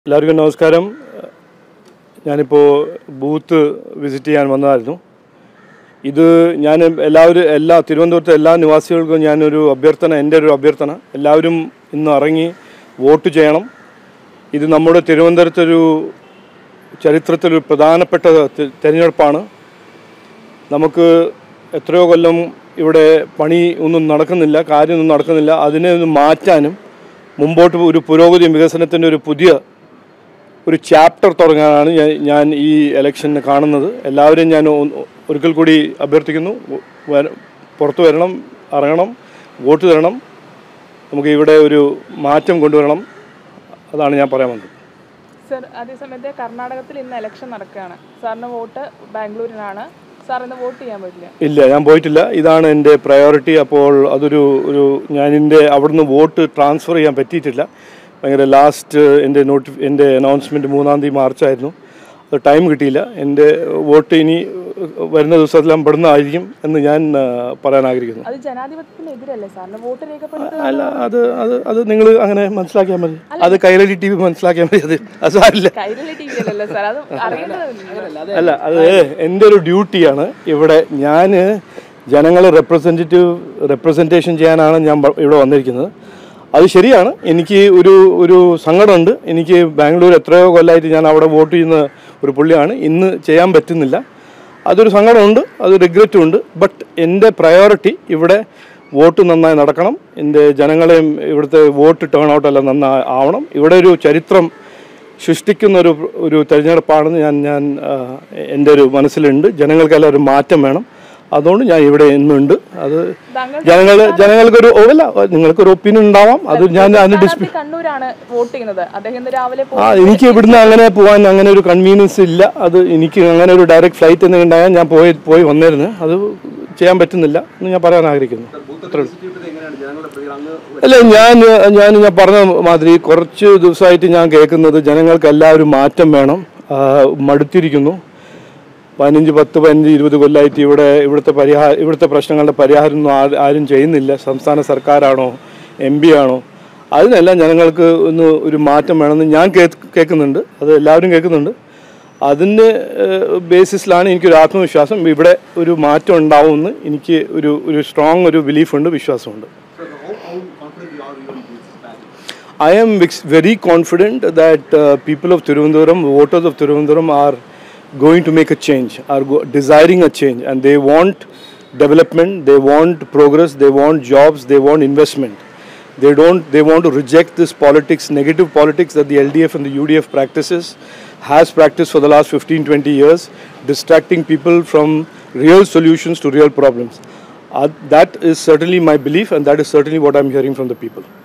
എല്ലാവർക്കും നമസ്കാരം ഞാനിപ്പോൾ ബൂത്ത് വിസിറ്റ് ചെയ്യാൻ വന്നതായിരുന്നു ഇത് ഞാൻ എല്ലാവരും എല്ലാ തിരുവനന്തപുരത്തെ എല്ലാ നിവാസികൾക്കും ഞാനൊരു അഭ്യർത്ഥന എൻ്റെ ഒരു അഭ്യർത്ഥന എല്ലാവരും ഇന്ന് ഇറങ്ങി വോട്ട് ചെയ്യണം ഇത് നമ്മുടെ തിരുവനന്തപുരത്തൊരു ചരിത്രത്തിലൊരു പ്രധാനപ്പെട്ട തെ- തെരഞ്ഞെടുപ്പാണ് നമുക്ക് എത്രയോ കൊല്ലം ഇവിടെ പണി ഒന്നും നടക്കുന്നില്ല കാര്യമൊന്നും നടക്കുന്നില്ല അതിനെ ഒന്ന് മാറ്റാനും മുമ്പോട്ട് ഒരു പുരോഗതിയും വികസനത്തിൻ്റെ ഒരു പുതിയ ഒരു ചാപ്റ്റർ തുടങ്ങാനാണ് ഞാൻ ഞാൻ ഈ ഇലക്ഷന് കാണുന്നത് എല്ലാവരും ഞാൻ ഒ- ഒരിക്കൽ കൂടി അഭ്യർത്ഥിക്കുന്നു വര- പുറത്തു വരണം ഇറങ്ങണം വോട്ട് തരണം നമുക്ക് ഇവിടെ ഒരു മാറ്റം കൊണ്ടുവരണം അതാണ് ഞാൻ പറയാൻ വന്നത് സർ അതേസമയത്ത് കർണാടകത്തിൽ ഇന്ന് ഇലക്ഷൻ നടക്കുകയാണ് സാറിന് വോട്ട് ബാംഗ്ലൂരിനാണ് സാർ ഇന്ന് വോട്ട് ചെയ്യാൻ പറ്റില്ല ഇല്ല ഞാൻ പോയിട്ടില്ല ഇതാണ് എൻ്റെ പ്രയോറിറ്റി അപ്പോൾ അതൊരു ഒരു ഞാൻ എൻ്റെ അവിടുന്ന് വോട്ട് ട്രാൻസ്ഫർ ചെയ്യാൻ പറ്റിയിട്ടില്ല ഭയങ്കര ലാസ്റ്റ് എൻ്റെ നോട്ടി എൻ്റെ അനൗൺസ്മെൻറ്റ് മൂന്നാം തീയതി മാർച്ചായിരുന്നു അത് ടൈം കിട്ടിയില്ല എൻ്റെ വോട്ട് ഇനി വരുന്ന ദിവസത്തിലും പെടുന്നതായിരിക്കും എന്ന് ഞാൻ ആ, പറയാൻ ആഗ്രഹിക്കുന്നു അത് ജനാധിപത്യത്തിനെതിരല്ലേ സാറിന് വോട്ട് രേഖപ്പെടുത്തുക അല്ല അത് അത് അത് നിങ്ങൾ അങ്ങനെ മനസ്സിലാക്കിയാൽ മതി അത് കൈരളി ടി വി മനസ്സിലാക്കിയാൽ മതി അത് അത് സാരില്ല കൈരളി ടി വിയിലല്ലേ സാർ അത് അറിയേണ്ടതല്ലേ അല്ല അത് എൻ്റെ ഒരു ഡ്യൂട്ടിയാണ് ഇവിടെ ഞാൻ ജനങ്ങളെ റെപ്രസെൻറ്റേറ്റീവ് റെപ്രസെൻറ്റേഷൻ ചെയ്യാനാണ് ഞാൻ ബ- ഇവിടെ വന്നിരിക്കുന്നത് അത് ശരിയാണ് എനിക്ക് ഒരു ഒരു സങ്കടമുണ്ട് എനിക്ക് ബാംഗ്ലൂർ എത്രയോ കൊല്ലമായിട്ട് ഞാൻ അവിടെ വോട്ട് ചെയ്യുന്ന ഒരു പുള്ളിയാണ് ഇന്ന് ചെയ്യാൻ പറ്റുന്നില്ല അതൊരു സങ്കടമുണ്ട് അത് റിഗ്രറ്റും ഉണ്ട് ബട്ട് എൻ്റെ പ്രയോറിറ്റി ഇവിടെ വോട്ട് നന്നായി നടക്കണം എൻ്റെ ജനങ്ങളെയും ഇവിടുത്തെ വോട്ട് ടേൺ ഔട്ട് എല്ലാം നന്നായി ആവണം ഇവിടെ ഒരു ചരിത്രം സൃഷ്ടിക്കുന്ന ഒരു ഒരു തെരഞ്ഞെടുപ്പാണെന്ന് ഞാൻ ഞാൻ ആ, എൻ്റെ ഒരു മനസ്സിലുണ്ട് ജനങ്ങൾക്കെല്ലാം ഒരു മാറ്റം വേണം അതുകൊണ്ട് ഞാൻ ഇവിടെ ഇന്നുണ്ട് അത് താങ്കൾ ജനങ്ങൾ ജനങ്ങൾക്കൊരു ഓ, അല്ല നിങ്ങൾക്കൊരു ഒപ്പീനിയൻ ഉണ്ടാവാം അത് ഞാൻ അതിന് ഡിസ് സ്ഥാനാർത്ഥി കണ്ണൂരാണ് വോട്ട് ചെയ്യുന്നത് അദ്ദേഹം ഇന്ന് രാവിലെ ആ എനിക്ക് ഇവിടുന്ന് അങ്ങനെ പോകാൻ അങ്ങനെ ഒരു കൺവീനിയൻസ് ഇല്ല അത് എനിക്ക് അങ്ങനെ ഒരു ഡയറക്റ്റ് ഫ്ലൈറ്റ് എന്തെങ്കിലും ഉണ്ടായാൽ ഞാൻ പോയി പോയി വന്നിരുന്നു അത് ചെയ്യാൻ പറ്റുന്നില്ല എന്ന് ഞാൻ പറയാൻ ആഗ്രഹിക്കുന്നു അത്രേ ഉള്ളൂ. അല്ല ഞാൻ ഞാൻ ഞാൻ പറഞ്ഞ മാതിരി കുറച്ച് ദിവസമായിട്ട് ഞാൻ കേൾക്കുന്നത് ജനങ്ങൾക്ക് എല്ലാവരും മാറ്റം വേണം ആ, മടുത്തിരിക്കുന്നു പതിനഞ്ച് പത്ത് പതിനഞ്ച് ഇരുപത് കൊല്ലമായിട്ട് ഇവിടെ ഇവിടുത്തെ പരിഹാര ഇവിടുത്തെ പ്രശ്നങ്ങളുടെ പരിഹാരം ഒന്നും ആ- ആരും ചെയ്യുന്നില്ല സംസ്ഥാന സർക്കാരാണോ എം പി ആണോ അതിനെല്ലാം ജനങ്ങൾക്ക് ഒന്ന് ഒരു മാറ്റം വേണമെന്ന് ഞാൻ കേ- കേൾക്കുന്നുണ്ട് അത് എല്ലാവരും കേൾക്കുന്നുണ്ട് അതിൻ്റെ ബേസിസിലാണ് എനിക്കൊരു ആത്മവിശ്വാസം ഇവിടെ ഒരു മാറ്റം ഉണ്ടാവുമെന്ന് എനിക്ക് ഒരു ഒരു സ്ട്രോങ് ഒരു ബിലീഫുണ്ട് വിശ്വാസമുണ്ട് I am ex- very confident that uh, people of Tirunelveli, voters of Tirunelveli are going to make a change, are go- desiring a change, and they want development, they want progress, they want jobs, they want investment. They don't. They want to reject this politics, negative politics that the LDF and the UDF practices, has practiced for the last 15, 20 years, distracting people from real solutions to real problems. Uh, that is certainly my belief, and that is certainly what I'm hearing from the people.